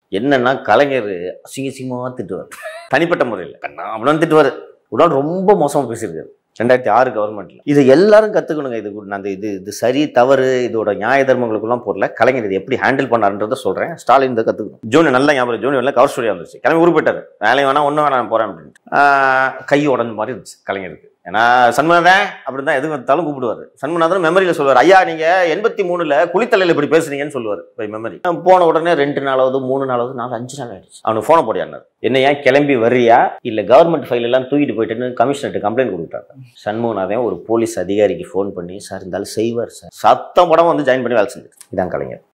என்னன்னா கலைஞர் அசிங்க அசிங்கமாக திட்டுவார் தனிப்பட்ட முறையில் கண்ணா அப்படின்னு திட்டுவார் ஒரு நாள் ரொம்ப மோசமாக பேசியிருக்காரு ரெண்டாயிரத்தி ஆறு கவர்மெண்ட்ல இதை எல்லாரும் கத்துக்கணுங்க இது நான் அந்த இது இது சரி தவறு இதோட நியாய தர்மங்களுக்குலாம் போடல கலைஞர் இது எப்படி ஹேண்டில் பண்ணாருன்றத சொல்றேன் ஸ்டாலின் இதை கத்துக்கணும் ஜூன் நல்ல ஞாபகம் ஜூனியர்ல கவர் ஸ்டோரியா வந்துச்சு கிளம்பி ஊர் போயிட்டாரு வேலையும் வேணா ஒன்றும் வேணாம் நான் போறேன் அப்படின்ட்டு ஆஹ் கை உடஞ்ச மாதிரி இருந்துச்சு கலைஞருக்கு ஏன்னா சண்முகநாதன் அப்படின்னு தான் எதுவும் வந்தாலும் கூப்பிடுவார் சண்முகநாதன் மெமரியில் சொல்லுவார் ஐயா நீங்க எண்பத்தி மூணுல குளித்தலையில் இப்படி பேசுறீங்கன்னு சொல்லுவார் பை மெமரி போன உடனே ரெண்டு நாளாவது மூணு நாளாவது நாலு அஞ்சு நாள் ஆயிடுச்சு அவனுக்கு ஃபோனை போடியானார் என்ன ஏன் கிளம்பி வர்றியா இல்ல கவர்மெண்ட் ஃபைல் எல்லாம் தூக்கிட்டு போயிட்டுன்னு கமிஷனர்கிட்ட கம்ப்ளைண்ட் கொடுத்தாங்க சண்முகநாதன் ஒரு போலீஸ் அதிகாரிக்கு ஃபோன் பண்ணி சார் இருந்தாலும் செய்வார் சார் சத்தம் படம் வந்து ஜாயின் பண்ணி வேலை செஞ்சு இதான் கலைஞர்